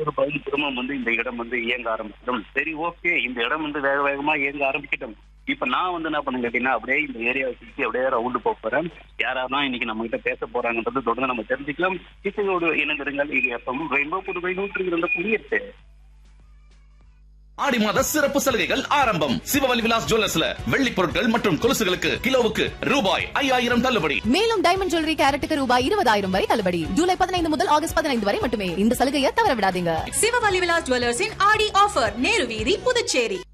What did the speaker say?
ஒரு பகுதி திரும்பவும் வந்து இந்த இடம் வந்து இயங்க ஆரம்பிச்சிடும் சரி ஓகே இந்த இடம் வந்து வேக வேகமா இயங்க ஆரம்பிக்கட்டும் இப்ப நான் வந்து என்ன பண்ண கேட்டீங்கன்னா அப்படியே இந்த ஏரியாவை சுற்றி அப்படியே ரவுண்டு போக போறேன் யாராதான் இன்னைக்கு நம்ம கிட்ட பேச போறாங்கன்றது தொடர்ந்து நம்ம தெரிஞ்சுக்கலாம் இசையோடு இணைந்திருங்கள் இது எப்பவும் ரெயின்போ புதுவை நூற்றி இருந்த குடியேற்று ஆடி மாத சிறப்பு சலுகைகள் ஆரம்பம் சிவவலி விலாஸ் ஜுவல்லர்ஸ்ல வெள்ளி பொருட்கள் மற்றும் கொலுசுகளுக்கு கிலோவுக்கு ரூபாய் ஐயாயிரம் தள்ளுபடி மேலும் டைமண்ட் ஜுவல்லரி கேரட்டுக்கு ரூபாய் இருபதாயிரம் வரை தள்ளுபடி ஜூலை பதினைந்து முதல் ஆகஸ்ட் பதினைந்து வரை மட்டுமே இந்த சலுகையை தவற விடாதீங்க சிவவலி விலாஸ் ஜுவல்லர்ஸின் ஆடி ஆஃபர் நேரு வீதி புதுச்சேரி